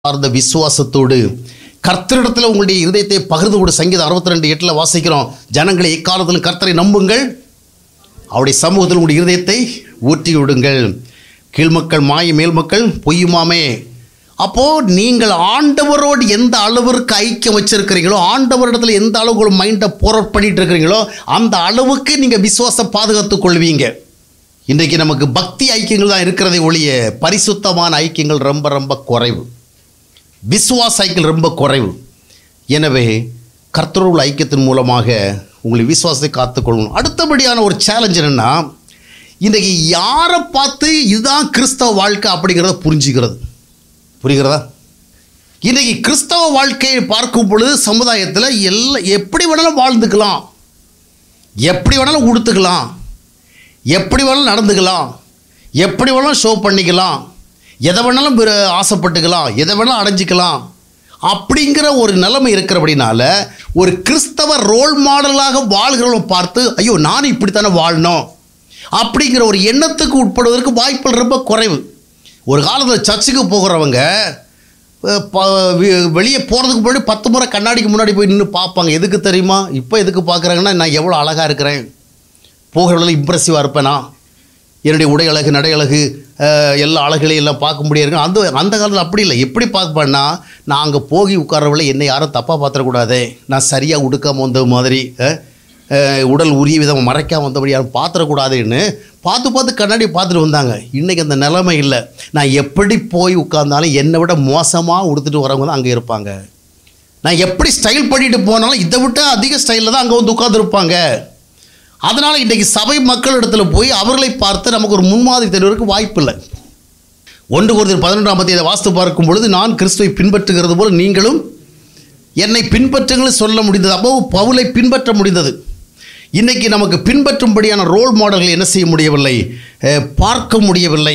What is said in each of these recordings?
சார்ந்த விசுவாசத்தோடு கர்த்தரிடத்தில் உங்களுடைய இருதயத்தை பகிர்ந்து கொடு சங்கீதம் அறுபத்தி ரெண்டு எட்டில் வாசிக்கிறோம் ஜனங்களை எக்காலத்திலும் கர்த்தரை நம்புங்கள் அவருடைய சமூகத்தில் உங்களுடைய இருதயத்தை ஊற்றி விடுங்கள் கீழ்மக்கள் மாய மேல்மக்கள் பொய்யுமாமே அப்போ நீங்கள் ஆண்டவரோடு எந்த அளவிற்கு ஐக்கியம் வச்சிருக்கிறீங்களோ ஆண்டவரிடத்தில் எந்த அளவுக்கு ஒரு மைண்டை போராட் பண்ணிட்டு இருக்கிறீங்களோ அந்த அளவுக்கு நீங்கள் விசுவாசம் பாதுகாத்துக் கொள்வீங்க இன்றைக்கு நமக்கு பக்தி ஐக்கியங்கள் தான் இருக்கிறதே ஒழிய பரிசுத்தமான ஐக்கியங்கள் ரொம்ப ரொம்ப குறைவு விசுவாச ஐக்கியம் ரொம்ப குறைவு எனவே கர்த்தருள் ஐக்கியத்தின் மூலமாக உங்களை விசுவாசத்தை காத்துக்கொள்ளணும் அடுத்தபடியான ஒரு சேலஞ்ச் என்னென்னா இன்றைக்கி யாரை பார்த்து இதுதான் கிறிஸ்தவ வாழ்க்கை அப்படிங்கிறத புரிஞ்சுக்கிறது புரிகிறதா இன்றைக்கி கிறிஸ்தவ வாழ்க்கையை பார்க்கும் பொழுது சமுதாயத்தில் எல்லா எப்படி வேணாலும் வாழ்ந்துக்கலாம் எப்படி வேணாலும் உடுத்துக்கலாம் எப்படி வேணாலும் நடந்துக்கலாம் எப்படி வேணாலும் ஷோ பண்ணிக்கலாம் எதை வேணாலும் பிற- ஆசைப்பட்டுக்கலாம் எதை வேணாலும் அடைஞ்சிக்கலாம் அப்படிங்கிற ஒரு நிலைமை இருக்கிறபடினால ஒரு கிறிஸ்தவ ரோல் மாடலாக வாழ்கிறவங்களை பார்த்து ஐயோ நானும் இப்படித்தானே வாழணும் அப்படிங்கிற ஒரு எண்ணத்துக்கு உட்படுவதற்கு வாய்ப்புகள் ரொம்ப குறைவு ஒரு காலத்தில் சர்ச்சுக்கு போகிறவங்க அஹ், ப- வி- வெளியே போகிறதுக்கு முன்னாடி பத்து முறை கண்ணாடிக்கு முன்னாடி போய் நின்று பார்ப்பாங்க எதுக்கு தெரியுமா இப்போ எதுக்கு பார்க்குறாங்கன்னா நான் எவ்வளோ அழகாக இருக்கிறேன் போகிறவங்கள இம்ப்ரெசிவாக இருப்பேனா என்னுடைய உடை அழகு நடை அழகு அஹ், எல்லா அழகுகளையும் எல்லாம் பார்க்க முடியாது அந்த அந்த காலத்தில் அப்படி இல்லை எப்படி பார்ப்பேன்னா நான் அங்கே போகி உட்காரவளை என்னை யாரும் தப்பாக பார்த்துடக்கூடாதே நான் சரியாக உடுக்காம வந்த மாதிரி அஹ், அஹ், உடல் உரிய விதம் மறைக்காம வந்தபடி யாரும் பார்த்துடக்கூடாதுன்னு பார்த்து பார்த்து கண்ணாடி பார்த்துட்டு வந்தாங்க இன்றைக்கி அந்த நிலைமை இல்லை நான் எப்படி போய் உட்கார்ந்தாலும் என்னை விட மோசமாக உடுத்துட்டு வரவங்க தான் அங்கே இருப்பாங்க நான் எப்படி ஸ்டைல் பண்ணிட்டு போனாலும் இதை விட அதிக ஸ்டைலில் தான் அங்கே வந்து உட்காந்துருப்பாங்க அதனால் இன்றைக்கி சபை மக்களிடத்துல போய் அவர்களை பார்த்து நமக்கு ஒரு முன்மாதிரி தெரிவதற்கு வாய்ப்பு இல்லை ஒன்று ஒருத்தர் பதினொன்றாம் பத்தியை வாஸ்து பார்க்கும் பொழுது நான் கிறிஸ்துவை பின்பற்றுகிறது போல நீங்களும் என்னை பின்பற்றுங்கள் சொல்ல முடிந்தது அப்போ பவுலை பின்பற்ற முடிந்தது இன்னைக்கு நமக்கு பின்பற்றும்படியான ரோல் மாடல்கள் என்ன செய்ய முடியவில்லை அஹ், பார்க்க முடியவில்லை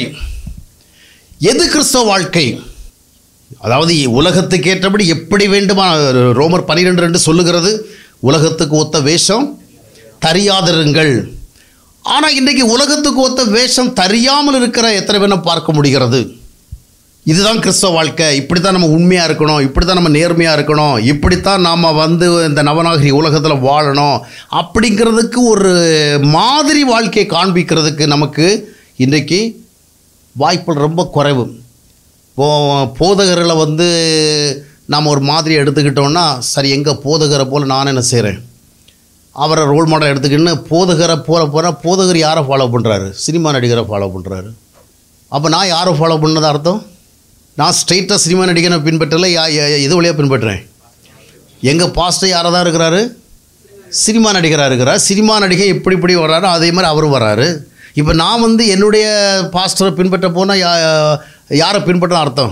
எது கிறிஸ்தவ வாழ்க்கை அதாவது உலகத்துக்கு ஏற்றபடி எப்படி வேண்டுமா ரோமர் பனிரெண்டு ரெண்டு சொல்லுகிறது உலகத்துக்கு ஒத்த வேஷம் தரியாதிருங்கள் ஆனால் இன்றைக்கி உலகத்துக்கு ஒத்த வேஷம் தெரியாமல் இருக்கிற எத்தனை பேரை பார்க்க முடிகிறது இதுதான் கிறிஸ்தவ வாழ்க்கை இப்படி தான் நம்ம உண்மையாக இருக்கணும் இப்படி தான் நம்ம நேர்மையாக இருக்கணும் இப்படித்தான் நாம் வந்து இந்த நவநாகரி உலகத்தில் வாழணும் அப்படிங்கிறதுக்கு ஒரு மாதிரி வாழ்க்கையை காண்பிக்கிறதுக்கு நமக்கு இன்றைக்கி வாய்ப்புகள் ரொம்ப குறைவு இப்போ போதகர்களை வந்து நாம் ஒரு மாதிரி எடுத்துக்கிட்டோம்னா சரி எங்கள் போதகரை போல் நான் என்ன செய்கிறேன் அவரை ரோல் மாடல் எடுத்துக்கின்னு போதகரை போல போனால் போதகர் யாரை ஃபாலோ பண்ணுறாரு சினிமா நடிகரை ஃபாலோ பண்ணுறாரு அப்போ நான் யாரை ஃபாலோ பண்ணது அர்த்தம் நான் ஸ்ட்ரெயிட்டாக சினிமா நடிகரை பின்பற்றல யா யா- எது வழியாக பின்பற்றுறேன் எங்கள் பாஸ்டர் யாராக தான் இருக்கிறாரு சினிமா நடிகராக இருக்கிறார் சினிமா நடிகை எப்படி இப்படி வர்றாரோ அதே மாதிரி அவரும் வர்றாரு இப்போ நான் வந்து என்னுடைய பாஸ்டரை பின்பற்ற போனால் யா யாரை பின்பற்ற அர்த்தம்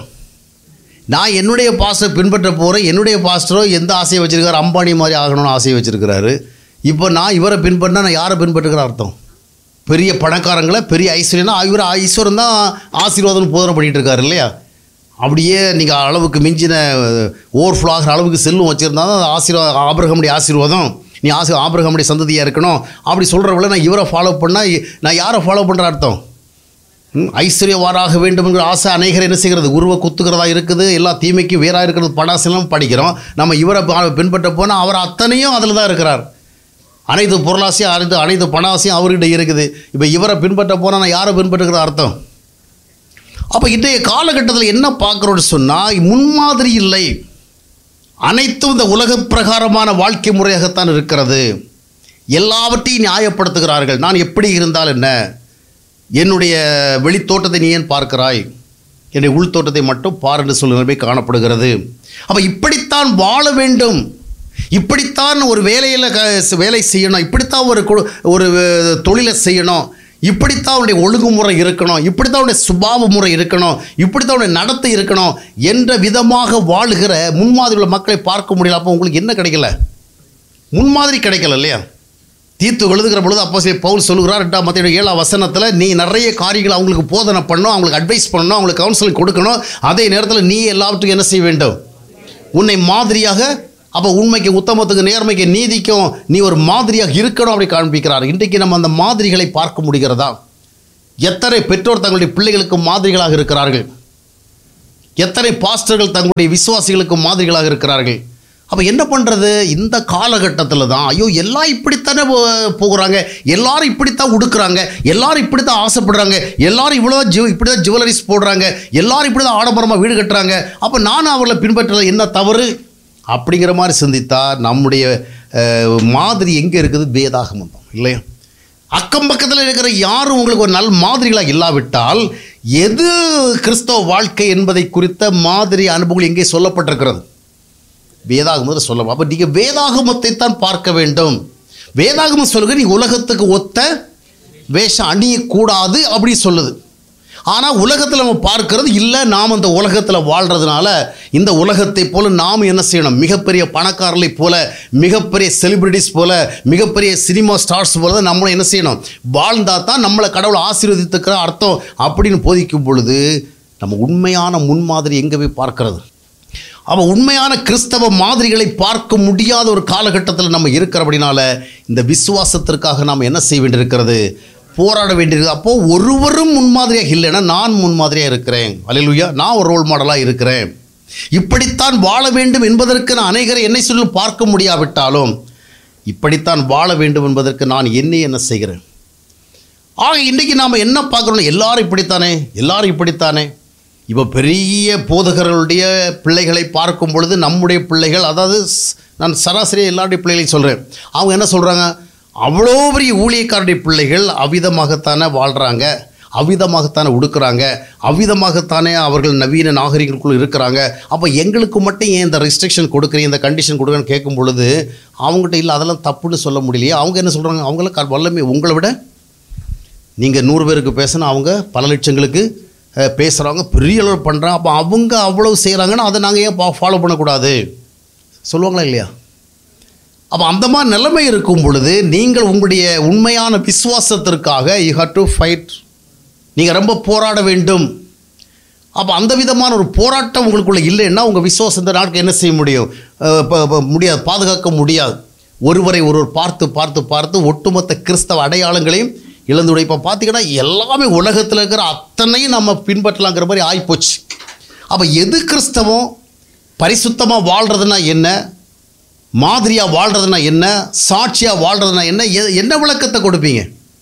நான் என்னுடைய பாஸ்டரை பின்பற்ற போகிறேன் என்னுடைய பாஸ்டரோ எந்த ஆசையை வச்சுருக்காரு அம்பானி மாதிரி ஆகணும்னு ஆசையை வச்சுருக்கிறாரு இப்போ நான் இவரை பின்பற்றினா நான் யாரை பின்பற்றுகிற அர்த்தம் பெரிய பணக்காரங்களை பெரிய ஐஸ்வர்யம்னா இவர் ஐஸ்வர்யம் தான் ஆசீர்வாதம் போதனை பண்ணிகிட்டு இருக்காரு இல்லையா அப்படியே நீங்கள் அளவுக்கு மிஞ்சின ஓவர்ஃப்ளோ ஆகிற அளவுக்கு செல்லும் வச்சுருந்தா தான் அது ஆசீர்வாதம் ஆபிரகமுடைய ஆசீர்வாதம் நீ ஆசி ஆபிரகமுடைய சந்ததியாக இருக்கணும் அப்படி சொல்கிறவள நான் இவரை ஃபாலோ பண்ணால் நான் யாரை ஃபாலோ பண்ணுற அர்த்தம் ம், ஐஸ்வர்யவாராக வேண்டும் என்கிற ஆசை அநேகர் என்ன செய்கிறது உருவ குத்துக்கிறதா இருக்குது எல்லா தீமைக்கும் வேறாக இருக்கிறது படாசெல்லாம் படிக்கிறோம் நம்ம இவரை பா- பின்பற்ற போனால் அவர் அத்தனையும் அதில் தான் இருக்கிறார் அனைத்து பொருளாசையும் அனைத்து அனைத்து பணாசையும் அவர்கிட்ட இருக்குது இப்போ இவரை பின்பற்ற போனால் நான் யாரை பின்பற்றுகிற அர்த்தம் அப்போ இன்றைய காலகட்டத்தில் என்ன பார்க்குறோன்னு சொன்னால் முன்மாதிரி இல்லை அனைத்தும் இந்த உலக பிரகாரமான வாழ்க்கை முறையாகத்தான் இருக்கிறது எல்லாவற்றையும் நியாயப்படுத்துகிறார்கள் நான் எப்படி இருந்தால் என்ன என்னுடைய வெளித்தோட்டத்தை நீ ஏன் பார்க்கிறாய் என்னுடைய உள்தோட்டத்தை மட்டும் பார் என்று சொல்லும் நிலைமை காணப்படுகிறது அப்போ இப்படித்தான் வாழ வேண்டும் இப்படித்தான் ஒரு வேலையில் க- வேலை செய்யணும் இப்படித்தான் ஒரு கு- ஒரு அஹ், தொழிலை செய்யணும் இப்படித்தான் அவனுடைய ஒழுங்குமுறை இருக்கணும் இப்படித்தான் அவனுடைய சுபாவ முறை இருக்கணும் இப்படித்தான் அவனுடைய நடத்தை இருக்கணும் என்ற விதமாக வாழுகிற முன்மாதிரி உள்ள மக்களை பார்க்க முடியல அப்போ உங்களுக்கு என்ன கிடைக்கல முன்மாதிரி கிடைக்கல இல்லையா தீர்த்து எழுதுகிற பொழுது அப்போ பவுல் சொல்லுகிறார் எட்டாம் மத்திய ஏழாம் வசனத்தில் நீ நிறைய காரியங்களை அவங்களுக்கு போதனை பண்ணணும் அவங்களுக்கு அட்வைஸ் பண்ணணும் அவங்களுக்கு கவுன்சிலிங் கொடுக்கணும் அதே நேரத்தில் நீ எல்லாவற்றுக்கும் என்ன செய்ய வேண்டும் உன்னை மாதிரியாக அப்போ உண்மைக்கு உத்தமத்துக்கு நேர்மைக்கு நீதிக்கும் நீ ஒரு மாதிரியாக இருக்கணும் அப்படி காண்பிக்கிறார் இன்றைக்கு நம்ம அந்த மாதிரிகளை பார்க்க முடிகிறதா எத்தனை பெற்றோர் தங்களுடைய பிள்ளைகளுக்கு மாதிரிகளாக இருக்கிறார்கள் எத்தனை பாஸ்டர்கள் தங்களுடைய விசுவாசிகளுக்கு மாதிரிகளாக இருக்கிறார்கள் அப்போ என்ன பண்ணுறது இந்த காலகட்டத்தில் தான் ஐயோ எல்லாம் இப்படித்தானே போ- போகிறாங்க எல்லாரும் இப்படித்தான் உடுக்குறாங்க எல்லாரும் இப்படித்தான் ஆசைப்படுறாங்க எல்லாரும் இவ்வளோ ஜிவ இப்படி தான் ஜுவல்லரிஸ் போடுறாங்க எல்லாரும் இப்படி தான் ஆடம்பரமாக வீடு கட்டுறாங்க அப்போ நானும் அவர்களை பின்பற்றுறது என்ன தவறு அப்படிங்கிற மாதிரி சிந்தித்தா நம்முடைய அஹ், மாதிரி எங்கே இருக்குது வேதாகமம் தான் இல்லையா அக்கம் பக்கத்தில் இருக்கிற யாரும் உங்களுக்கு ஒரு நல் மாதிரிகளாக இல்லாவிட்டால் எது கிறிஸ்தவ வாழ்க்கை என்பதை குறித்த மாதிரி அனுபவங்கள் எங்கே சொல்லப்பட்டிருக்கிறது வேதாகமத்தில் சொல்ல அப்போ நீங்கள் வேதாகமத்தை தான் பார்க்க வேண்டும் வேதாகமம் சொல்லுங்க நீ உலகத்துக்கு ஒத்த வேஷம் அணியக்கூடாது அப்படி சொல்லுது ஆனால் உலகத்தில் நம்ம பார்க்கறது இல்லை நாம் அந்த உலகத்தில் வாழ்கிறதுனால இந்த உலகத்தை போல நாம் என்ன செய்யணும் மிகப்பெரிய பணக்காரர்களை போல மிகப்பெரிய செலிபிரிட்டிஸ் போல மிகப்பெரிய சினிமா ஸ்டார்ஸ் போல தான் நம்மளும் என்ன செய்யணும் வாழ்ந்தா தான் நம்மளை கடவுள் ஆசீர்வதித்துக்கிற அர்த்தம் அப்படின்னு போதிக்கும் பொழுது நம்ம உண்மையான முன்மாதிரி எங்கே போய் பார்க்கறது அவன் உண்மையான கிறிஸ்தவ மாதிரிகளை பார்க்க முடியாத ஒரு காலகட்டத்தில் நம்ம இருக்கிறபடினால இந்த விசுவாசத்திற்காக நாம் என்ன செய்ய வேண்டியிருக்கிறது போராட வேண்டியிருக்கு அப்போது ஒருவரும் முன்மாதிரியாக இல்லைன்னா நான் முன்மாதிரியாக இருக்கிறேன் அலையிலுயா நான் ஒரு ரோல் மாடலாக இருக்கிறேன் இப்படித்தான் வாழ வேண்டும் என்பதற்கு நான் அநேகரை என்னை சொல்லி பார்க்க முடியாவிட்டாலும் இப்படித்தான் வாழ வேண்டும் என்பதற்கு நான் என்னை என்ன செய்கிறேன் ஆக இன்றைக்கி நாம் என்ன பார்க்குறோம் எல்லாரும் இப்படித்தானே எல்லாரும் இப்படித்தானே இப்போ பெரிய போதகர்களுடைய பிள்ளைகளை பார்க்கும் பொழுது நம்முடைய பிள்ளைகள் அதாவது ஸ்- நான் சராசரி எல்லாருடைய பிள்ளைகளையும் சொல்கிறேன் அவங்க என்ன சொல்கிறாங்க அவ்வளோ பெரிய ஊழியக்காரருடைய பிள்ளைகள் அவிதமாகத்தானே வாழ்கிறாங்க அவ்விதமாகத்தானே உடுக்குறாங்க அவ்விதமாகத்தானே அவர்கள் நவீன நாகரிகங்களுக்குள் இருக்கிறாங்க அப்போ எங்களுக்கு மட்டும் ஏன் இந்த ரெஸ்ட்ரிக்ஷன் கொடுக்குறீங்க இந்த கண்டிஷன் கொடுக்குறேன்னு கேட்கும் பொழுது அவங்ககிட்ட இல்லை அதெல்லாம் தப்புன்னு சொல்ல முடியலையே அவங்க என்ன சொல்கிறாங்க அவங்களும் வல்லமே உங்களை விட நீங்கள் நூறு பேருக்கு பேசினா அவங்க பல லட்சங்களுக்கு பேசுகிறவங்க பெரிய அளவு பண்ணுறாங்க அப்போ அவங்க அவ்வளவு செய்கிறாங்கன்னா அதை நாங்கள் ஏன் ஃபாலோ பண்ணக்கூடாது சொல்லுவாங்களா இல்லையா அப்போ அந்த மாதிரி நிலைமை இருக்கும் பொழுது நீங்கள் உங்களுடைய உண்மையான விசுவாசத்திற்காக யூ ஹவ் டு ஃபைட் நீங்கள் ரொம்ப போராட வேண்டும் அப்போ அந்த விதமான ஒரு போராட்டம் உங்களுக்குள்ள இல்லைன்னா உங்கள் விசுவாசம் இந்த நாட்கள் என்ன செய்ய முடியும் அஹ் இப்ப- இப்ப முடியாது பாதுகாக்க முடியாது ஒருவரை ஒருவர் பார்த்து பார்த்து பார்த்து ஒட்டுமொத்த கிறிஸ்தவ அடையாளங்களையும் இழந்து இப்போ பார்த்தீங்கன்னா எல்லாமே உலகத்தில் இருக்கிற அத்தனையும் நம்ம பின்பற்றலாங்கிற மாதிரி ஆகிப்போச்சு அப்போ எது கிறிஸ்தவம் பரிசுத்தமாக வாழ்கிறதுனா என்ன மாதிரியாக வாழ்கிறதுனா என்ன சாட்சியாக வாழ்கிறதுனா என்ன எ- என்ன விளக்கத்தை கொடுப்பீங்க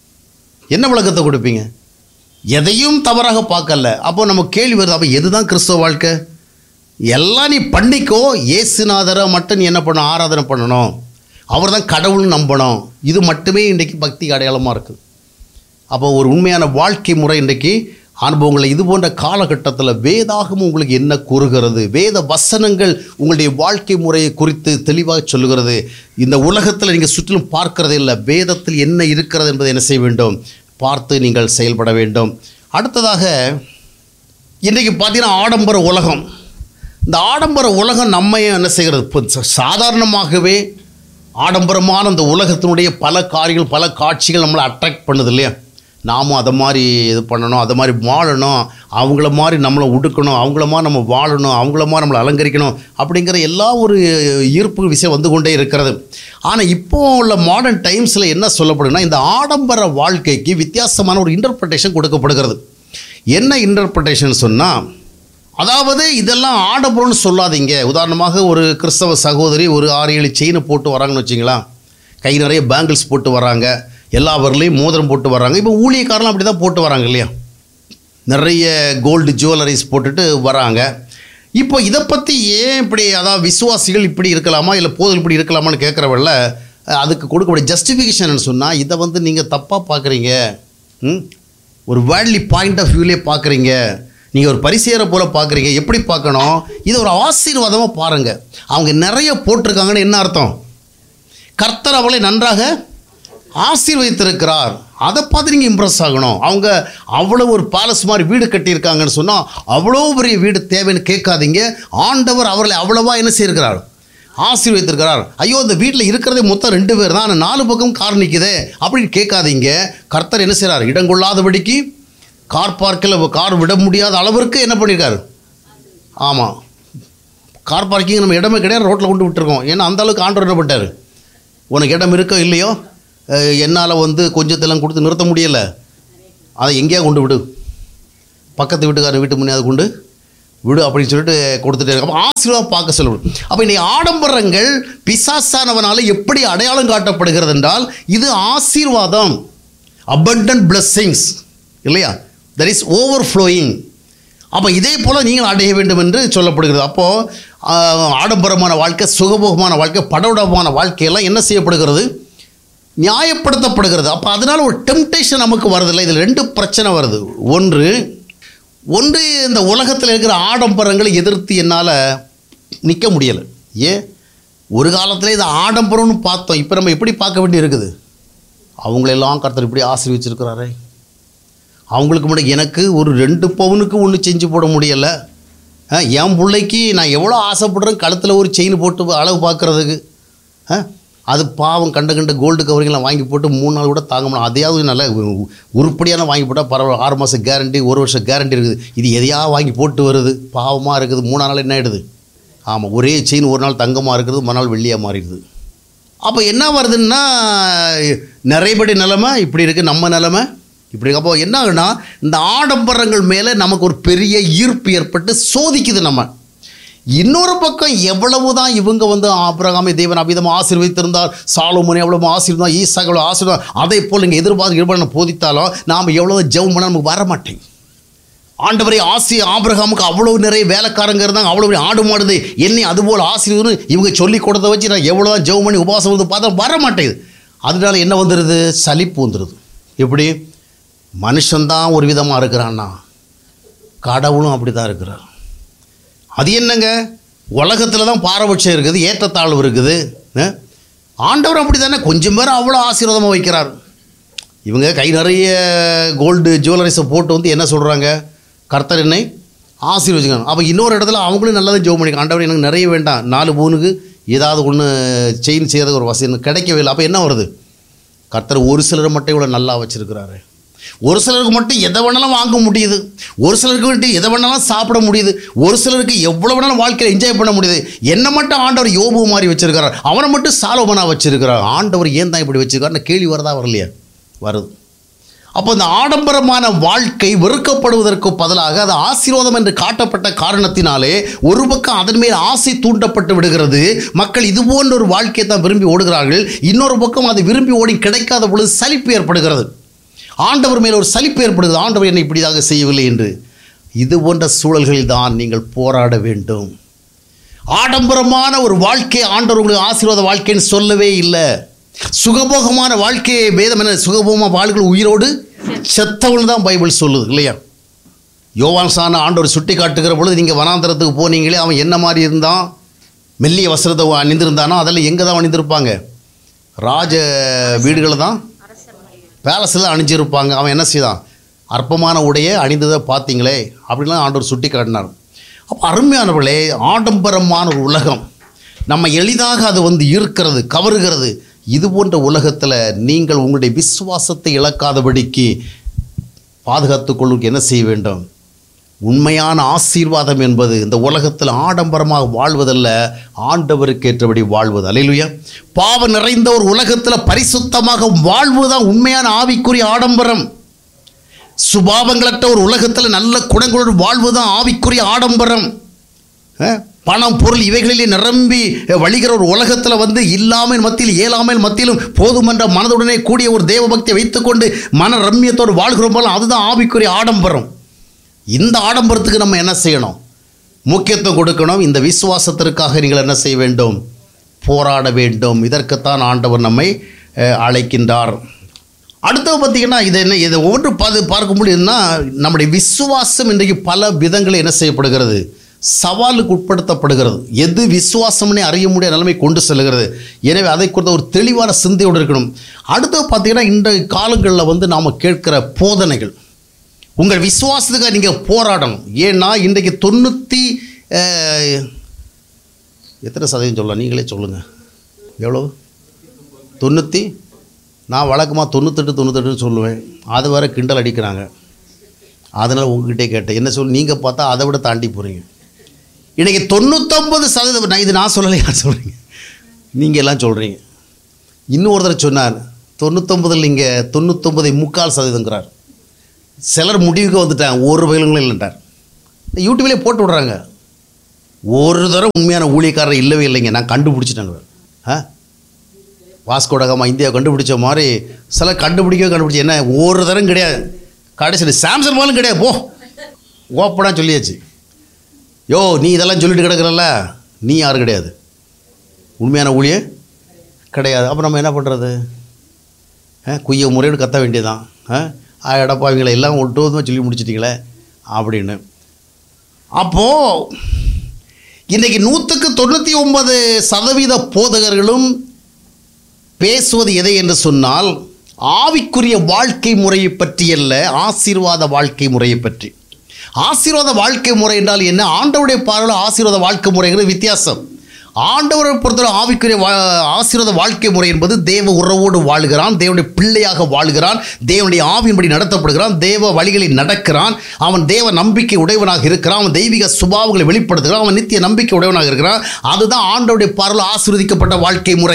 என்ன விளக்கத்தை கொடுப்பீங்க எதையும் தவறாக பார்க்கல அப்போ நம்ம கேள்வி வருது அப்போ எதுதான் கிறிஸ்தவ வாழ்க்கை எல்லாம் நீ பண்ணிக்கோ இயேசுநாதரை மட்டும் நீ என்ன பண்ணணும் ஆராதனை பண்ணணும் அவர் தான் கடவுள்னு நம்பணும் இது மட்டுமே இன்றைக்கு பக்தி அடையாளமாக இருக்குது அப்போ ஒரு உண்மையான வாழ்க்கை முறை இன்றைக்கு அனுபவங்களை இது போன்ற காலகட்டத்தில் வேதாகமும் உங்களுக்கு என்ன கூறுகிறது வேத வசனங்கள் உங்களுடைய வாழ்க்கை முறையை குறித்து தெளிவாக சொல்லுகிறது இந்த உலகத்தில் நீங்கள் சுற்றிலும் பார்க்கறதே இல்லை வேதத்தில் என்ன இருக்கிறது என்பதை என்ன செய்ய வேண்டும் பார்த்து நீங்கள் செயல்பட வேண்டும் அடுத்ததாக இன்றைக்கு பார்த்தீங்கன்னா ஆடம்பர உலகம் இந்த ஆடம்பர உலகம் நம்ம என்ன செய்கிறது இப்போ ச- சாதாரணமாகவே ஆடம்பரமான அந்த உலகத்தினுடைய பல காரியங்கள் பல காட்சிகள் நம்மளை அட்ராக்ட் பண்ணுது இல்லையா நாமும் அதை மாதிரி இது பண்ணணும் அதை மாதிரி வாழணும் அவங்கள மாதிரி நம்மளை உடுக்கணும் அவங்கள மாதிரி நம்ம வாழணும் அவங்கள மாதிரி நம்மளை அலங்கரிக்கணும் அப்படிங்கிற எல்லா ஒரு ஈர்ப்பு விஷயம் வந்து கொண்டே இருக்கிறது ஆனால் இப்போ உள்ள மாடர்ன் டைம்ஸில் என்ன சொல்லப்படுதுன்னா இந்த ஆடம்பர வாழ்க்கைக்கு வித்தியாசமான ஒரு இன்டர்பிரிட்டேஷன் கொடுக்கப்படுகிறது என்ன இன்டர்பிரிட்டேஷன் சொன்னால் அதாவது இதெல்லாம் ஆடம்பரம்னு சொல்லாதீங்க உதாரணமாக ஒரு கிறிஸ்தவ சகோதரி ஒரு ஆறு ஏழு செயினை போட்டு வராங்கன்னு வச்சிங்களேன் கை நிறைய பேங்கிள்ஸ் போட்டு வராங்க எல்லா வரலையும் மோதிரம் போட்டு வராங்க இப்போ ஊழியக்காரெல்லாம் அப்படி தான் போட்டு வராங்க இல்லையா நிறைய கோல்டு ஜுவல்லரிஸ் போட்டுட்டு வராங்க இப்போ இதை பற்றி ஏன் இப்படி அதாவது விசுவாசிகள் இப்படி இருக்கலாமா இல்லை போதல் இப்படி இருக்கலாமான்னு கேட்குறவல்ல அதுக்கு கொடுக்கக்கூடிய ஜஸ்டிஃபிகேஷன் சொன்னால் இதை வந்து நீங்கள் தப்பாக பார்க்குறீங்க ம் ஒரு வேர்ல்ட்லி பாயிண்ட் ஆஃப் வியூலே பார்க்குறீங்க நீங்கள் ஒரு பரிசேரை போல் பார்க்குறீங்க எப்படி பார்க்கணும் இது ஒரு ஆசீர்வாதமாக பாருங்கள் அவங்க நிறைய போட்டிருக்காங்கன்னு என்ன அர்த்தம் கர்த்தர் அவளை நன்றாக ஆசீர்வதித்திருக்கிறார் அதை பார்த்து நீங்கள் இம்ப்ரெஸ் ஆகணும் அவங்க அவ்வளோ ஒரு பேலஸ் மாதிரி வீடு கட்டியிருக்காங்கன்னு சொன்னால் அவ்வளோ பெரிய வீடு தேவைன்னு கேட்காதீங்க ஆண்டவர் அவர்களை அவ்வளவா என்ன செய்திருக்கிறார் ஆசீர்வதித்திருக்கிறார் ஐயோ இந்த வீட்டில் இருக்கிறதே மொத்தம் ரெண்டு பேர் தான் ஆனா நாலு பக்கம் கார் நிற்குதே அப்படின்னு கேட்காதீங்க கர்த்தர் என்ன செய்கிறார் இடங்கொள்ளாதபடிக்கு கார் பார்க்கில் கார் விட முடியாத அளவிற்கு என்ன பண்ணியிருக்காரு ஆமாம் கார் பார்க்கிங் நம்ம இடமே கிடையாது ரோட்டில் கொண்டு விட்டுருக்கோம் ஏன்னா அந்த அளவுக்கு ஆண்டவர் என்ன பண்ணிட்டாரு உனக்கு இடம் இருக்கோ இல்லையோ அஹ், என்னால் வந்து கொஞ்சத்தெல்லாம் கொடுத்து நிறுத்த முடியலை அதை எங்கேயா கொண்டு விடு பக்கத்து வீட்டுக்காரர் வீட்டு முன்னே அதை கொண்டு விடு அப்படின்னு சொல்லிட்டு கொடுத்துட்டே இருக்க அப்போ ஆசீர்வாதம் பார்க்க சொல்லணும் அப்போ இன்னைக்கு ஆடம்பரங்கள் பிசாசானவனால எப்படி அடையாளம் காட்டப்படுகிறது என்றால் இது ஆசீர்வாதம் abundant blessings இல்லையா தட் இஸ் ஓவர் ஃப்ளோயிங் அப்போ இதே போல் நீங்கள் அடைய வேண்டும் என்று சொல்லப்படுகிறது அப்போது ஆடம்பரமான வாழ்க்கை சுகபோகமான வாழ்க்கை படவுடமான வாழ்க்கையெல்லாம் என்ன செய்யப்படுகிறது நியாயப்படுத்தப்படுகிறது அப்போ அதனால் ஒரு டெம்டேஷன் நமக்கு வருதில்லை இதில் ரெண்டு பிரச்சனை வருது ஒன்று ஒன்று இந்த உலகத்தில் இருக்கிற ஆடம்பரங்களை எதிர்த்து என்னால் நிற்க முடியலை ஏன் ஒரு காலத்தில் இது ஆடம்பரம்னு பார்த்தோம் இப்போ நம்ம எப்படி பார்க்க வேண்டி இருக்குது அவங்களெல்லாம் கர்த்தர் இப்படி ஆசீர்வச்சிருக்கிறாரே அவங்களுக்கு முன்னாடி எனக்கு ஒரு ரெண்டு பவுனுக்கு ஒன்று செஞ்சு போட முடியலை ஆ, என் பிள்ளைக்கு நான் எவ்வளோ ஆசைப்படுறேன் கழுத்தில் ஒரு செயின் போட்டு அளவு பார்க்குறதுக்கு ஆ, அது பாவம் கண்ட கண்ட கோல்டு கவரிங்லாம் வாங்கி போட்டு மூணு நாள் கூட தாங்க முடியும் அதையாவது நல்ல உ- உருப்படியான வாங்கி போட்டால் பரவாயில்ல ஆறு மாதம் கேரண்டி ஒரு வருஷம் கேரண்டி இருக்குது இது எதையாவது வாங்கி போட்டு வருது பாவமாக இருக்குது மூணு நாள் என்ன ஆகிடுது ஆமாம் ஒரே செயின் ஒரு நாள் தங்கமாக இருக்கிறது மறுநாள் வெள்ளியாக மாறிடுது அப்போ என்ன வருதுன்னா நிறையபடி நிலமை இப்படி இருக்குது நம்ம நிலமை இப்படி இருக்கு. அப்போ என்ன ஆகுனா இந்த ஆடம்பரங்கள் மேலே நமக்கு ஒரு பெரிய ஈர்ப்பு ஏற்பட்டு சோதிக்குது நம்ம இன்னொரு பக்கம் எவ்வளவு தான் இவங்க வந்து ஆபிரகாமை தேவன் அபிதமாக ஆசீர்வதித்திருந்தார் சாலோமோனை எவ்வளவு ஆசீர்வாதம் ஈசாக் எவ்வளோ ஆசீர்வாதம் அதை போல் இங்கே எதிர்பார்த்து எதிர்பார்த்து போதித்தாலும் நாம் எவ்வளோ ஜெபம் பண்ணால் நமக்கு வர மாட்டேங்குது ஆண்டவரை ஆசி ஆபிரகாமுக்கு அவ்வளவு நிறைய வேலைக்காரங்க இருந்தாங்க அவ்வளோ பெரிய ஆடு மாடுது என்னை அதுபோல் ஆசீர்வதுன்னு இவங்க சொல்லி கொடுத்த வச்சு நான் எவ்வளோ தான் ஜெபம் பண்ணி உபவாசம் வந்து பார்த்தா வர மாட்டேங்குது அதனால என்ன வந்துடுது சலிப்பு வந்துடுது எப்படி மனுஷன்தான் ஒரு விதமாக இருக்கிறான்னா கடவுளும் அப்படி தான் இருக்கிறார் அது என்னங்க உலகத்தில் தான் பாரபட்சம் இருக்குது ஏற்றத்தாழ்வு இருக்குது அஹ்? ஆண்டவர் அப்படி தானே கொஞ்சம் பேர் அவ்வளோ ஆசீர்வாதமாக வைக்கிறார் இவங்க கை நிறைய கோல்டு ஜுவல்லரிஸை போட்டு வந்து என்ன சொல்கிறாங்க கர்த்தர் என்னை ஆசீர்வதிக்கணும் அப்போ இன்னொரு இடத்துல அவங்களும் நல்லா தான் ஜோம் பண்ணிக்க ஆண்டவர் எனக்கு நிறைய வேண்டாம் நாலு பவுனுக்கு ஏதாவது ஒன்று செயின் செய்யறதுக்கு ஒரு வசதி எனக்கு கிடைக்கவே இல்லை அப்போ என்ன வருது கர்த்தர் ஒரு சிலர் மட்டும் இவ்வளோ நல்லா வச்சுருக்கிறாரு ஒரு சிலருக்கு மட்டும் எதை வேணாலும் வாங்க முடியுது ஒரு சிலருக்கு மட்டும் எதை வேணாலும் சாப்பிட முடியுது ஒரு சிலருக்கு எவ்வளோ வேணாலும் வாழ்க்கையில் என்ஜாய் பண்ண முடியுது என்னை மட்டும் ஆண்டவர் யோபு மாதிரி வச்சிருக்கிறார் அவனை மட்டும் சாலோமனா வச்சிருக்கிறார் ஆண்டவர் ஏன் தான் இப்படி வச்சிருக்காருன்னு கேள்வி வருதா வரலையா வருது அப்போ இந்த ஆடம்பரமான வாழ்க்கை வெறுக்கப்படுவதற்கு பதிலாக அது ஆசீர்வாதம் என்று காட்டப்பட்ட காரணத்தினாலே ஒரு பக்கம் அதன் மேல் ஆசை தூண்டப்பட்டு விடுகிறது மக்கள் இது போன்ற ஒரு வாழ்க்கையை தான் விரும்பி ஓடுகிறார்கள் இன்னொரு பக்கம் அதை விரும்பி ஓடி கிடைக்காத பொழுது சலிப்பு ஏற்படுகிறது ஆண்டவர் மேல் ஒரு சலிப்பு ஏற்படுகிறது ஆண்டவர் என்னை இப்படிதாக செய்யவில்லை என்று இது போன்ற சூழல்களில் தான் நீங்கள் போராட வேண்டும் ஆடம்பரமான ஒரு வாழ்க்கை ஆண்டவர் உங்களுக்கு ஆசீர்வாத வாழ்க்கைன்னு சொல்லவே இல்லை சுகபோகமான வாழ்க்கையை வேதம் என்ன சுகபோகமான வாழ்கள் உயிரோடு செத்தவள் தான் பைபிள் சொல்லுது இல்லையா யோவான் சான ஆண்டவர் சுட்டி காட்டுகிற பொழுது நீங்கள் வனாந்தரத்துக்கு போனீங்களே அவன் என்ன மாதிரி இருந்தான் மெல்லிய வஸ்திரத்தை அணிந்திருந்தானோ அதெல்லாம் எங்கே தான் அணிந்திருப்பாங்க ராஜ வீடுகளை தான் பேலஸில் அணிஞ்சிருப்பாங்க அவன் என்ன செய்தான் அற்பமான உடையை அணிந்ததை பார்த்தீங்களே அப்படின்லாம் ஆண்டவர் சுட்டி காட்டினார் அப்போ அருமையானவர்களே ஆடம்பரமான ஒரு உலகம் நம்ம எளிதாக அது வந்து ஈர்க்கிறது கவருகிறது இது போன்ற உலகத்தில் நீங்கள் உங்களுடைய விசுவாசத்தை இழக்காதபடிக்கு பாதுகாத்துக் கொள்ளுக்கு என்ன செய்ய வேண்டும் உண்மையான ஆசீர்வாதம் என்பது இந்த உலகத்தில் ஆடம்பரமாக வாழ்வதல்ல ஆண்டவருக்கு ஏற்றபடி வாழ்வது அல்லேலூயா பாவம் நிறைந்த ஒரு உலகத்தில் பரிசுத்தமாக வாழ்வுதான் உண்மையான ஆவிக்குரிய ஆடம்பரம் சுபாவங்களற்ற ஒரு உலகத்தில் நல்ல குணங்களோடு வாழ்வுதான் ஆவிக்குரிய ஆடம்பரம் அஹ், பணம் பொருள் இவைகளிலே நிரம்பி அஹ், வழிகிற ஒரு உலகத்தில் வந்து இல்லாமல் மத்தியில் இயலாமல் மத்தியிலும் போதுமன்ற மனதுடனே கூடிய ஒரு தேவ பக்தியை வைத்துக்கொண்டு மன ரம்மியத்தோடு வாழ்கிறோம் போல அதுதான் ஆவிக்குரிய ஆடம்பரம் இந்த ஆடம்பரத்துக்கு நம்ம என்ன செய்யணும் முக்கியத்துவம் கொடுக்கணும் இந்த விசுவாசத்திற்காக நீங்கள் என்ன செய்ய வேண்டும் போராட வேண்டும் இதற்குத்தான் ஆண்டவர் நம்மை அஹ், அழைக்கின்றார் அடுத்தது பார்த்தீங்கன்னா இது என்ன இதை ஒவ்வொன்று பார்த்து பார்க்க முடியுதுன்னா நம்முடைய விசுவாசம் இன்றைக்கு பல விதங்களில் என்ன செய்யப்படுகிறது சவாலுக்கு உட்படுத்தப்படுகிறது எது விசுவாசம்னே அறிய முடியாத நிலைமை கொண்டு செல்கிறது எனவே அதை குறித்த ஒரு தெளிவான சிந்தையோடு இருக்கணும் அடுத்தது பார்த்தீங்கன்னா இன்றைய காலங்களில் வந்து நாம் கேட்கிற போதனைகள் உங்கள் விசுவாசத்துக்காக நீங்கள் போராடணும் ஏன்னா இன்றைக்கு தொண்ணூற்றி எத்தனை சதவீதம் சொல்லலாம் நீங்களே சொல்லுங்கள் எவ்வளோ தொண்ணூற்றி நான் வழக்கமாக தொண்ணூத்தெட்டு தொண்ணூத்தெட்டுன்னு சொல்லுவேன் அது வரை கிண்டல் அடிக்கிறாங்க அதனால் உங்ககிட்டே கேட்டேன் என்ன சொல் நீங்கள் பார்த்தா அதை விட தாண்டி போகிறீங்க இன்றைக்கி தொண்ணூத்தொம்பது சதவீதம் நான் இது நான் சொல்லலை யார் சொல்கிறீங்க நீங்கள் எல்லாம் சொல்கிறீங்க இன்னும் ஒருத்தர் சொன்னார் தொண்ணூத்தொம்பதில் நீங்கள் தொண்ணூத்தொம்பதை முக்கால் சதவீதங்கிறார் சிலர் முடிவுக்கு வந்துட்டாங்க ஒரு வயலுங்களும் இல்லைன்றார் இந்த யூடியூப்லேயே போட்டு விட்றாங்க ஒரு தடவை உண்மையான ஊழியக்காரர் இல்லவே இல்லைங்க நான் கண்டுபிடிச்சிட்டேங்க ஆ வாஸ்கோடகமா இந்தியா கண்டுபிடிச்ச மாதிரி சில கண்டுபிடிக்கவே கண்டுபிடிச்சி என்ன ஒரு தரம் கிடையாது கடைசியில் சாம்சங் போலும் கிடையாது போ ஓப்பனாக சொல்லியாச்சு யோ நீ இதெல்லாம் சொல்லிட்டு கிடக்குறல்ல நீ யாரும் கிடையாது உண்மையான ஊழிய கிடையாது அப்போ நம்ம என்ன பண்ணுறது குய்ய முறையோடு கத்த வேண்டியதான் ஆ எடப்பாவீங்களை எல்லாம் ஒட்டுவதுமாக சொல்லி முடிச்சிட்டிங்களே அப்படின்னு அப்போது இன்றைக்கி நூற்றுக்கு தொண்ணூற்றி ஒன்பது சதவீத போதகர்களும் பேசுவது எதை என்று சொன்னால் ஆவிக்குரிய வாழ்க்கை முறையை பற்றி அல்ல ஆசீர்வாத வாழ்க்கை முறையை பற்றி ஆசீர்வாத வாழ்க்கை முறை என்றால் என்ன ஆண்டவருடைய பார்வையில் ஆசீர்வாத வாழ்க்கை முறைங்கிறது வித்தியாசம் ஆண்டவரை பொறுத்தவரை ஆவிக்குரிய வா ஆசீர்வாத வாழ்க்கை முறை என்பது தேவ உறவோடு வாழ்கிறான் தேவனுடைய பிள்ளையாக வாழ்கிறான் தேவனுடைய ஆவியின்படி நடத்தப்படுகிறான் தேவ வழிகளில் நடக்கிறான் அவன் தேவ நம்பிக்கை உடையவனாக இருக்கிறான் அவன் தெய்வீக சுபாவங்களை வெளிப்படுத்துகிறான் அவன் நித்திய நம்பிக்கை உடையவனாக இருக்கிறான் அதுதான் ஆண்டவருடைய பார்வையில் ஆசீர்வதிக்கப்பட்ட வாழ்க்கை முறை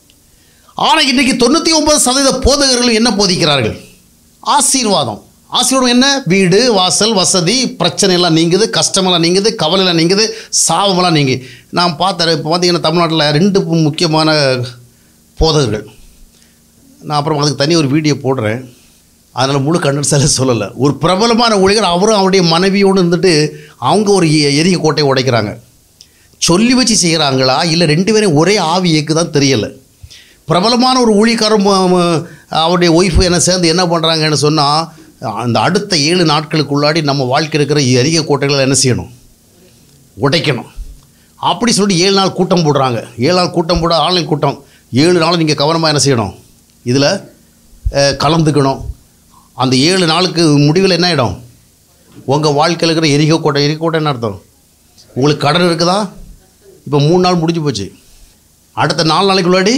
ஆனால் இன்றைக்கி தொண்ணூற்றி ஒன்பது சதவீத போதகர்கள் என்ன போதிக்கிறார்கள் ஆசீர்வாதம் ஆசீர்வாதம் என்ன வீடு வாசல் வசதி பிரச்சனை எல்லாம் நீங்குது கஷ்டமெல்லாம் நீங்குது கவலையெல்லாம் நீங்குது சாபமெல்லாம் நீங்கி நான் பார்த்தேன் இப்போ பார்த்தீங்கன்னா தமிழ்நாட்டில் ரெண்டு முக்கியமான போதகர்கள் நான் அப்புறம் அதுக்கு தனி ஒரு வீடியோ போடுறேன் அதனால் முழு கண்டன்ஸால சொல்லலை ஒரு பிரபலமான ஊழியர் அவரும் அவருடைய மனைவியோடு இருந்துட்டு அவங்க ஒரு எ- எரிய கோட்டையை உடைக்கிறாங்க சொல்லி வச்சு செய்கிறாங்களா இல்லை ரெண்டு பேரும் ஒரே ஆவி இயக்கு தான் தெரியலை பிரபலமான ஒரு ஊழியக்காரன் ம- ம- அவருடைய ஒய்ஃபு என்ன சேர்ந்து என்ன பண்ணுறாங்கன்னு சொன்னால் அந்த அடுத்த ஏழு நாட்களுக்குள்ளாடி நம்ம வாழ்க்கை இருக்கிற எரிய கோட்டைகளை என்ன செய்யணும் உடைக்கணும் அப்படி சொல்லிட்டு ஏழு நாள் கூட்டம் போடுறாங்க ஏழு நாள் கூட்டம் போட ஆன்லைன் கூட்டம் ஏழு நாள் நீங்கள் கவனமாக என்ன செய்யணும் இதில் கலந்துக்கணும் அந்த ஏழு நாளுக்கு முடிவில் என்ன ஆகிடும் உங்கள் வாழ்க்கையில் இருக்கிற எரிக கோட்டை எரிக கோட்டை என்ன அர்த்தம் உங்களுக்கு கடன் இருக்குதா இப்போ மூணு நாள் முடிஞ்சு போச்சு அடுத்த நாலு நாளைக்கு முன்னாடி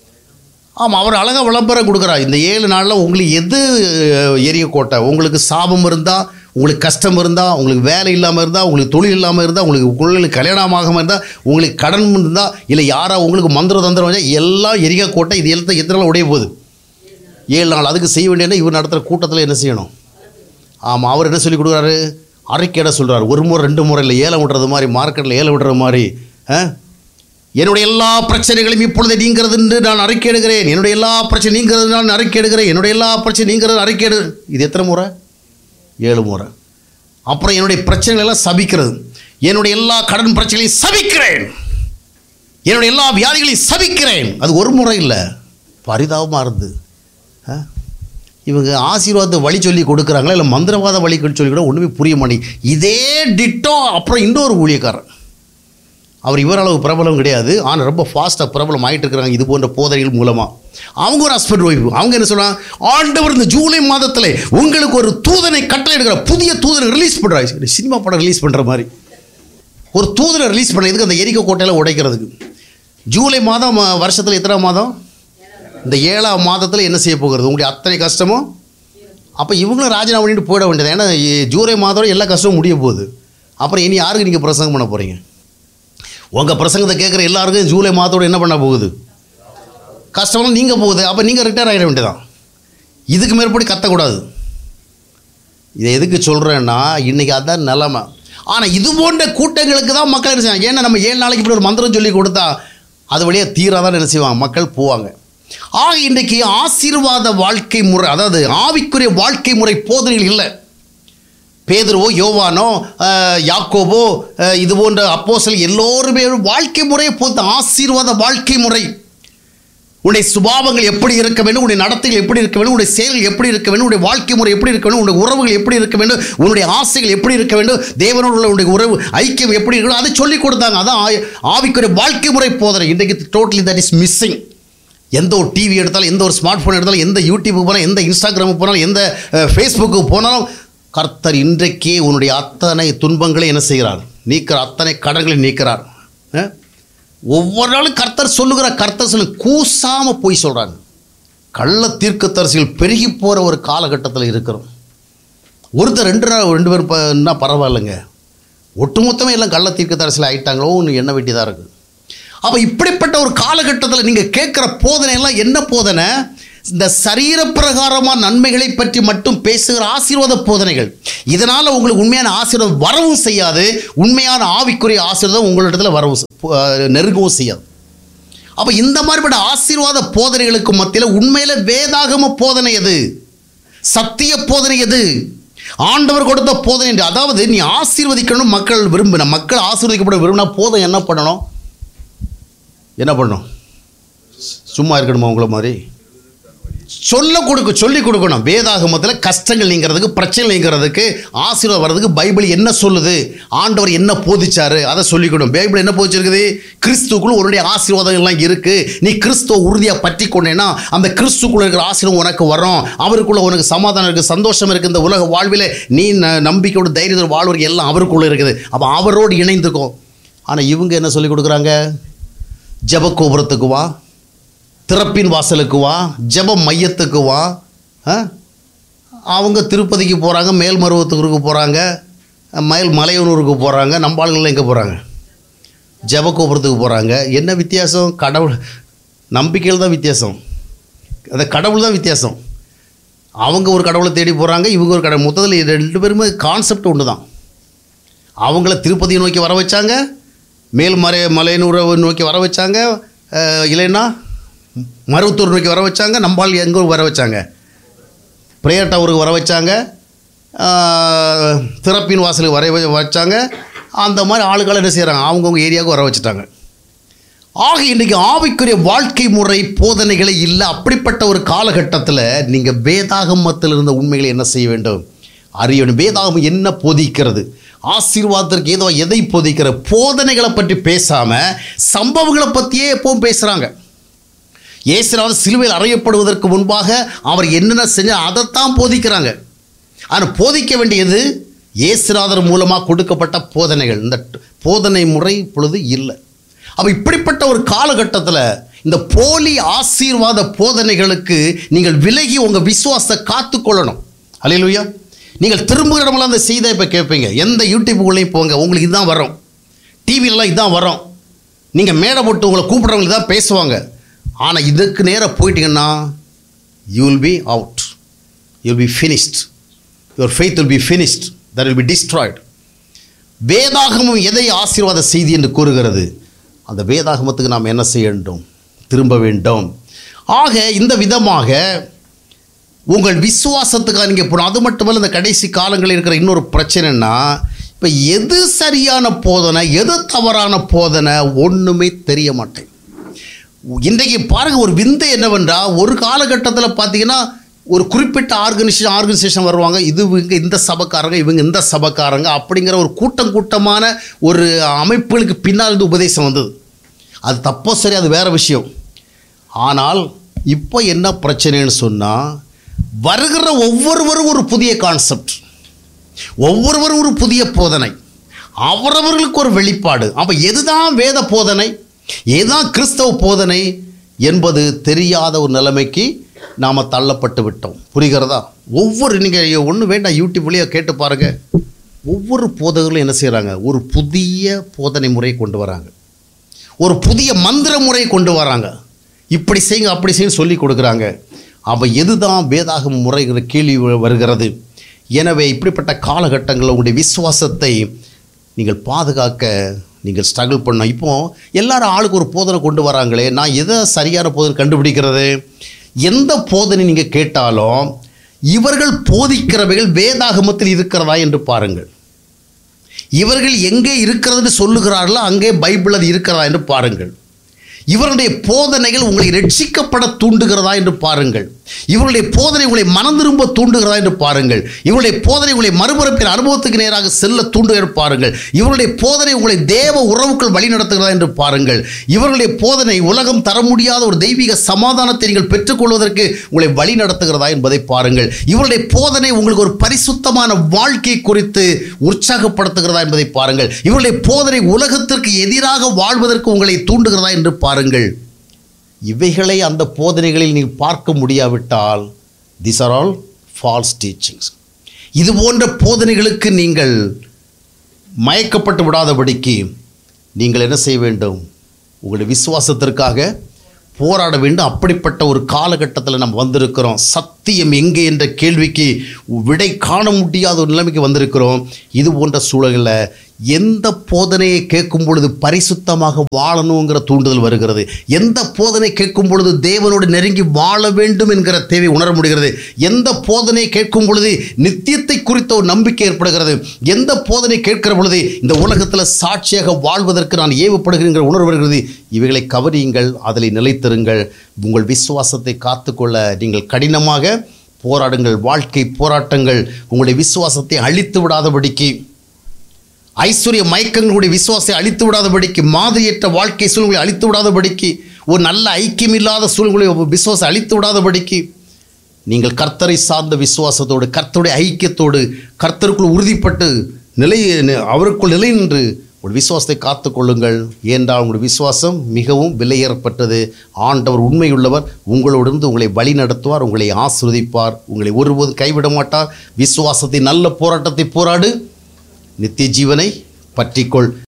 ஆமாம் அவர் அழகாக விளம்பரம் கொடுக்குறார் இந்த ஏழு நாளில் உங்களுக்கு எது அஹ், எரிய கோட்டை உங்களுக்கு சாபம் இருந்தால் உங்களுக்கு கஷ்டம் இருந்தால் உங்களுக்கு வேலை இல்லாமல் இருந்தால் உங்களுக்கு தொழில் இல்லாமல் இருந்தால் உங்களுக்கு குழந்தைகளுக்கு கல்யாணம் ஆகாமல் இருந்தால் உங்களுக்கு கடன் இருந்தால் இல்லை யாரா உங்களுக்கு மந்திர தந்திரம் வச்சா எல்லாம் எரிக கோட்டை இது எல்லாம் எத்தனை நாள் உடைய போகுது ஏழு நாள் அதுக்கு செய்ய வேண்டியது இவர் நடத்துகிற கூட்டத்தில் என்ன செய்யணும் ஆமாம் அவர் என்ன சொல்லி கொடுக்குறாரு அறிக்கையிட சொல்கிறார் ஒரு முறை ரெண்டு முறை இல்லை ஏலம் விடுறது மாதிரி மார்க்கெட்டில் ஏலம் விடுற மாதிரி ஆ? என்னுடைய எல்லா பிரச்சனைகளையும் இப்பொழுது நீங்கிறது என்று நான் அறிக்கை எடுக்கிறேன் என்னுடைய எல்லா பிரச்சனை நீங்கிறது நான் அறிக்கை எடுக்கிறேன் என்னுடைய எல்லா பிரச்சனை நீங்கிறது அறிக்கை எடு இது எத்தனை முறை ஏழு முறை அப்புறம் என்னுடைய பிரச்சனைகள் எல்லாம் சபிக்கிறது என்னுடைய எல்லா கடன் பிரச்சனைகளையும் சபிக்கிறேன் என்னுடைய எல்லா வியாதிகளையும் சபிக்கிறேன் அது ஒரு முறை இல்லை பரிதாபமாக இருந்தது ஆ? இவங்க ஆசீர்வாதத்தை வழி சொல்லி கொடுக்குறாங்களா இல்லை மந்திரவாத வழி சொல்லி கூட ஒன்றுமே புரிய மாட்டேங்குது இதே டிட்டோ அப்புறம் இன்னொரு ஊழியக்காரன் அவர் இவர் அளவு பிரபலம் கிடையாது ஆனால் ரொம்ப ஃபாஸ்ட்டாக பிரபலம் ஆகிட்டு இருக்கிறாங்க இது போன்ற போதனைகள் மூலமாக அவங்க ஒரு ஹஸ்பண்ட் ஒய்ஃப் அவங்க என்ன சொல்றாங்க ஆண்டவர் இந்த ஜூலை மாதத்தில் உங்களுக்கு ஒரு தூதனை கட்டளை எடுக்கிற புதிய தூதனை ரிலீஸ் பண்ணுறாங்க சினிமா படம் ரிலீஸ் பண்ணுற மாதிரி ஒரு தூதனை ரிலீஸ் பண்ணுறதுக்கு அந்த எரிக்க கோட்டையில் உடைக்கிறதுக்கு ஜூலை மாதம் வருஷத்தில் எத்தனை மாதம் இந்த ஏழாம் மாதத்தில் என்ன செய்ய போகிறது உங்களுடைய அத்தனை கஷ்டமும் அப்போ இவங்களும் ராஜினாமா பண்ணிட்டு போயிட வேண்டியது ஏன்னா இ- ஜூலை மாதம் எல்லா கஷ்டமும் முடிய போகுது அப்புறம் இனி யாருக்கு நீங்கள் பிரசங்கம் பண்ண போகிறீங்க உங்கள் பிரசங்கத்தை கேட்குற எல்லாருக்கும் ஜூலை மாதத்தோட என்ன பண்ண போகுது கஷ்டம்லாம் நீங்கள் போகுது அப்போ நீங்கள் ரிட்டையர் ஆகிட வேண்டியதான் இதுக்கு மேற்படி கத்தக்கூடாது இதை எதுக்கு சொல்கிறேன்னா இன்றைக்கி அதான் நிலமை ஆனால் இது போன்ற கூட்டங்களுக்கு தான் மக்கள் என்ன செய்வாங்க ஏன்னா நம்ம ஏழு நாளைக்கு இப்படி ஒரு மந்திரம் சொல்லி கொடுத்தா அது வழியாக தீராதான் என்ன செய்வாங்க மக்கள் போவாங்க ஆக இன்றைக்கி ஆசீர்வாத வாழ்க்கை முறை அதாவது ஆவிக்குரிய வாழ்க்கை முறை போதனைகள் இல்லை பேதுருவோ யோவானோ அஹ், யாக்கோபோ அஹ், இது போன்ற அப்போஸ்தலர் எல்லோருமே வாழ்க்கை முறையை பொறுத்த ஆசீர்வாத வாழ்க்கை முறை உன்னுடைய சுபாவங்கள் எப்படி இருக்க வேண்டும் உன்னுடைய நடத்தைகள் எப்படி இருக்க வேண்டும் உன்னுடைய செயல்கள் எப்படி இருக்க வேண்டும் உன்னுடைய வாழ்க்கை முறை எப்படி இருக்க வேண்டும் உன்னுடைய உறவுகள் எப்படி இருக்க வேண்டும் உன்னுடைய ஆசைகள் எப்படி இருக்க வேண்டும் தேவனோடு உள்ள உன்னுடைய உறவு ஐக்கியம் எப்படி இருக்கணும் அதை சொல்லி கொடுத்தாங்க அதான் ஆ- ஆவிக்குரிய வாழ்க்கை முறை போதனை இன்றைக்கு டோட்டலி தட் இஸ் மிஸ்ஸிங் எந்த ஒரு டிவி எடுத்தாலும் எந்த ஒரு ஸ்மார்ட் ஃபோன் எடுத்தாலும் எந்த யூடியூபுக்கு போனாலும் எந்த இன்ஸ்டாகிராமுக்கு போனாலும் எந்த ஃபேஸ்புக்கு போனாலும் கர்த்தர் இன்றைக்கே உன்னுடைய அத்தனை துன்பங்களை என்ன செய்கிறார் நீக்கிறார் அத்தனை கடன்களை நீக்கிறார் அஹ்? ஒவ்வொரு நாளும் கர்த்தர் சொல்லுகிற கர்த்தர் சொல்லு கூசாம போய் சொல்றாங்க கள்ள தீர்க்கத்தரசிகள் பெருகி போகிற ஒரு காலகட்டத்தில் இருக்கிறோம் ஒருத்தர் ரெண்டு நாள் ரெண்டு பேர் ப- பரவாயில்லைங்க ஒட்டுமொத்தமே எல்லாம் கள்ள தீர்க்கத்தரசியில் ஆயிட்டாங்களோன்னு எண்ண வேண்டியதாக இருக்குது அப்போ இப்படிப்பட்ட ஒரு காலகட்டத்தில் நீங்கள் கேட்குற போதனை எல்லாம் என்ன போதனை இந்த சரீர பிரகாரமான நன்மைகளை பற்றி மட்டும் பேசுகிற ஆசீர்வாத போதனைகள் இதனால் உங்களுக்கு உண்மையான ஆசீர்வாதம் வரவும் செய்யாது உண்மையான ஆவிக்குரிய ஆசீர்வாதம் உங்களிடத்துல வரவும் செ- பு- அஹ் நெருங்கவும் செய்யாது அப்போ இந்த மாதிரிப்பட்ட ஆசீர்வாத போதனைகளுக்கு மத்தியில் உண்மையில வேதாகம போதனை எது சத்திய போதனை எது ஆண்டவர் கொடுத்த போதனை என்று அதாவது நீ ஆசீர்வதிக்கணும் மக்கள் விரும்பின மக்கள் ஆசீர்வதிக்கப்பட விரும்பினா போதும் என்ன பண்ணணும் என்ன பண்ணணும் சும்மா இருக்கணுமா உங்களை மாதிரி சொல்ல கொடுக்க சொல்லி கொடுக்கணும் வேதாகமத்தில் கஷ்டங்கள் நீங்கிறதுக்கு பிரச்சனை நீங்கிறதுக்கு ஆசீர்வாதம் வர்றதுக்கு பைபிள் என்ன சொல்லுது ஆண்டவர் என்ன போதிச்சாரு அதை சொல்லிக் கொடுக்கும் பைபிள் என்ன போதிச்சிருக்குது கிறிஸ்துக்குள்ள உன்னுடைய ஆசீர்வாதங்கள்லாம் இருக்கு நீ கிறிஸ்துவ உறுதியாக பற்றி கொண்டேன்னா அந்த கிறிஸ்துக்குள்ள இருக்கிற ஆசீர்வாதம் உனக்கு வரும் அவருக்குள்ள உனக்கு சமாதானம் இருக்கு சந்தோஷம் இருக்கு இந்த உலக வாழ்வில் நீ ந- நம்பிக்கையோட தைரியத்தோட வாழ்வதற்கு எல்லாம் அவருக்குள்ள இருக்குது அப்போ அவரோடு இணைந்துக்கோ ஆனால் இவங்க என்ன சொல்லி கொடுக்குறாங்க ஜெப கோபுரத்துக்கு வா திறப்பின் வாசலுக்கு வா ஜெப மையத்துக்கு வா ஆ? அவங்க திருப்பதிக்கு போகிறாங்க மேல்மருவத்தூருக்கு போகிறாங்க மயில் மலையனூருக்கு போகிறாங்க நம்ம ஆளுங்கள்லாம் எங்கே போகிறாங்க ஜெப கோபுரத்துக்கு போகிறாங்க என்ன வித்தியாசம் கடவுள் நம்பிக்கையில் தான் வித்தியாசம் அந்த கடவுள் தான் வித்தியாசம் அவங்க ஒரு கடவுளை தேடி போகிறாங்க இவங்க ஒரு கடவுள் மொத்தத்தில் ரெண்டு பேருமே கான்செப்ட் ஒன்று தான் அவங்கள திருப்பதியை நோக்கி வர வச்சாங்க மேல்மலை மலையனூரை நோக்கி வர வச்சாங்க அஹ், இல்லைன்னா மருவத்தூர் நோக்கி வர வச்சாங்க நம்பால் எங்கே வர வச்சாங்க ப்ரேயர் டவருக்கு வர வச்சாங்க அஹ், திறப்பின் வாசலுக்கு வர வ- வச்சாங்க அந்த மாதிரி ஆளுகளை என்ன செய்கிறாங்க அவங்கவுங்க ஏரியாவுக்கு வர வச்சுட்டாங்க ஆக இன்றைக்கி ஆவிக்குரிய வாழ்க்கை முறை போதனைகளே இல்லை அப்படிப்பட்ட ஒரு காலகட்டத்தில் நீங்கள் வேதாகமத்தில் இருந்த உண்மைகளை என்ன செய்ய வேண்டும் அறியணும் வேதாகமம் என்ன போதிக்கிறது ஆசீர்வாதத்திற்கு ஏதோ எதை போதிக்கிற போதனைகளை பற்றி பேசாமல் சம்பவங்களை பற்றியே எப்பவும் பேசுகிறாங்க இயேசுநாதர் சிலுவையில் அறையப்படுவதற்கு முன்பாக அவர் என்னென்ன செஞ்சார் அதைத்தான் போதிக்கிறாங்க ஆனால் போதிக்க வேண்டியது இயேசுநாதர் மூலமாக கொடுக்கப்பட்ட போதனைகள் இந்த ட- போதனை முறை இப்பொழுது இல்லை அப்போ இப்படிப்பட்ட ஒரு காலகட்டத்தில் இந்த போலி ஆசீர்வாத போதனைகளுக்கு நீங்கள் விலகி உங்கள் விசுவாசத்தை காத்துக்கொள்ளணும் அல்லையா நீங்கள் திரும்புகிற இடமெல்லாம் அந்த செய்தியை இப்போ கேட்பீங்க எந்த யூடியூப்புக்குள்ளேயும் போங்க உங்களுக்கு இதுதான் வரும் டிவிலலாம் இதுதான் வரும் நீங்கள் மேடை போட்டு உங்களை கூப்பிட்றவங்களுக்கு தான் பேசுவாங்க ஆனால் இதுக்கு நேராக போயிட்டீங்கன்னா you will be out you will be finished your faith will be finished that will be destroyed வேதாகமம் எதை ஆசீர்வாத செய்தி என்று கூறுகிறது அந்த வேதாகமத்துக்கு நாம் என்ன செய்ய வேண்டும் திரும்ப வேண்டும் ஆக இந்த விதமாக உங்கள் விசுவாசத்துக்காக நீங்கள் போகணும் அது மட்டுமல்ல இந்த கடைசி காலங்களில் இருக்கிற இன்னொரு பிரச்சனைன்னா இப்போ எது சரியான போதனை எது தவறான போதனை ஒன்றுமே தெரிய மாட்டேன் இன்றைக்கு பாருங்க ஒரு விந்தை என்னவென்றால் ஒரு காலகட்டத்தில் பார்த்தீங்கன்னா ஒரு குறிப்பிட்ட ஆர்கனைசேஷன் ஆர்கனைசேஷன் வருவாங்க இது இவங்க இந்த சபக்காரங்க இவங்க இந்த சபக்காரங்க அப்படிங்கிற ஒரு கூட்டம் கூட்டமான ஒரு அமைப்புகளுக்கு பின்னால் இருந்து உபதேசம் வந்தது அது தப்போ சரி அது வேற விஷயம் ஆனால் இப்போ என்ன பிரச்சனைன்னு சொன்னால் வருகிற ஒவ்வொருவரும் ஒரு புதிய கான்செப்ட் ஒவ்வொருவரும் ஒரு புதிய போதனை அவரவர்களுக்கு ஒரு வெளிப்பாடு அப்போ எதுதான் வேத போதனை எதுதான் கிறிஸ்தவ போதனை என்பது தெரியாத ஒரு நிலைமைக்கு நாம் தள்ளப்பட்டு விட்டோம் புரிகிறதா ஒவ்வொரு நீங்கள் ஒன்று வேண்டாம் யூடியூப்லேயே கேட்டு பாருங்கள் ஒவ்வொரு போதகர்களும் என்ன செய்கிறாங்க ஒரு புதிய போதனை முறையை கொண்டு வராங்க ஒரு புதிய மந்திர முறையை கொண்டு வராங்க இப்படி செய்யுங்க அப்படி செய்யுங்க சொல்லி கொடுக்குறாங்க அப்போ எதுதான் வேதாக முறைகிற கேள்வி வ- வருகிறது எனவே இப்படிப்பட்ட காலகட்டங்களில் உங்களுடைய விசுவாசத்தை நீங்கள் பாதுகாக்க நீங்கள் ஸ்ட்ரகிள் பண்ணணும் இப்போ எல்லாரும் ஆளுக்கு ஒரு போதனை கொண்டு வராங்களே நான் எதை சரியான போதனை கண்டுபிடிக்கிறது எந்த போதனை நீங்கள் கேட்டாலும் இவர்கள் போதிக்கிறவைகள் வேதாகமத்தில் இருக்கிறதா என்று பாருங்கள் இவர்கள் எங்கே இருக்கிறதுன்னு சொல்லுகிறார்களோ அங்கே பைபிள் அது இருக்கிறதா என்று பாருங்கள் இவருடைய போதனைகள் உங்களை ரட்சிக்கப்பட தூண்டுகிறதா என்று பாருங்கள் இவருடைய போதனை உங்களை மனம் திரும்ப தூண்டுகிறதா என்று பாருங்கள் இவருடைய போதனை உங்களை மறுபுறப்பின் அனுபவத்துக்கு நேராக செல்ல தூண்டுகிற பாருங்கள் இவருடைய போதனை உங்களை தேவ உறவுக்குள் வழி நடத்துகிறதா என்று பாருங்கள் இவர்களுடைய போதனை உலகம் தர முடியாத ஒரு தெய்வீக சமாதானத்தை நீங்கள் பெற்றுக்கொள்வதற்கு உங்களை வழி நடத்துகிறதா என்பதை பாருங்கள் இவருடைய போதனை உங்களுக்கு ஒரு பரிசுத்தமான வாழ்க்கை குறித்து உற்சாகப்படுத்துகிறதா என்பதை பாருங்கள் இவருடைய போதனை உலகத்திற்கு எதிராக வாழ்வதற்கு உங்களை தூண்டுகிறதா என்று பாருங்கள் இவைகளை அந்த போதனைகளில் நீங்கள் பார்க்க முடியாவிட்டால் this are all false teachings இது போன்ற போதனைகளுக்கு நீங்கள் மயக்கப்பட்டு விடாதபடிக்கு நீங்கள் என்ன செய்ய வேண்டும் உங்களுடைய விசுவாசத்திற்காக போராட வேண்டும் அப்படிப்பட்ட ஒரு காலகட்டத்தில் நம்ம வந்திருக்கிறோம் சத்தியம் எங்கே என்ற கேள்விக்கு விடை காண முடியாத ஒரு நிலைமைக்கு வந்திருக்கிறோம் இது போன்ற சூழலில் எந்த போதனையை கேட்கும் பொழுது பரிசுத்தமாக வாழணுங்கிற தூண்டுதல் வருகிறது எந்த போதனை கேட்கும் பொழுது தேவனோடு நெருங்கி வாழ வேண்டும் என்கிற தேவை உணர முடிகிறது எந்த போதனையை கேட்கும் பொழுது நித்தியத்தை குறித்த ஒரு நம்பிக்கை ஏற்படுகிறது எந்த போதனை கேட்கிற பொழுது இந்த உலகத்தில் சாட்சியாக வாழ்வதற்கு நான் ஏவப்படுகிற உணர்வு வருகிறது இவைகளை கவனியுங்கள் அதில் நிலைத்திருங்கள் உங்கள் விசுவாசத்தை காத்துக்கொள்ள நீங்கள் கடினமாக போராடுங்கள் வாழ்க்கை போராட்டங்கள் உங்களுடைய விசுவாசத்தை அழித்து விடாதபடிக்கு ஐஸ்வர்ய மயக்கங்களுடைய விசுவாசத்தை அழித்து விடாதபடிக்கு மாதிரியற்ற வாழ்க்கை சூழ்நிலை அழித்து விடாதபடிக்கு ஒரு நல்ல ஐக்கியம் இல்லாத சூழ்நிலை விசுவாசம் அழித்து விடாதபடிக்கு நீங்கள் கர்த்தரை சார்ந்த விசுவாசத்தோடு கர்த்தருடைய ஐக்கியத்தோடு கர்த்தருக்குள் உறுதிப்பட்டு நிலை அவருக்குள் நிலை நின்று ஒரு விசுவாசத்தை காத்துக்கொள்ளுங்கள் ஏனென்றால் உங்களுடைய விசுவாசம் மிகவும் விலையேறப்பட்டது ஆண்டவர் உண்மையுள்ளவர் உங்களோடிருந்து உங்களை வழி நடத்துவார் உங்களை ஆசிர்வதிப்பார் உங்களை ஒருபோதும் கைவிட மாட்டார் விசுவாசத்தை நல்ல போராட்டத்தை போராடு நித்திய ஜீவனை பற்றிக்கொள்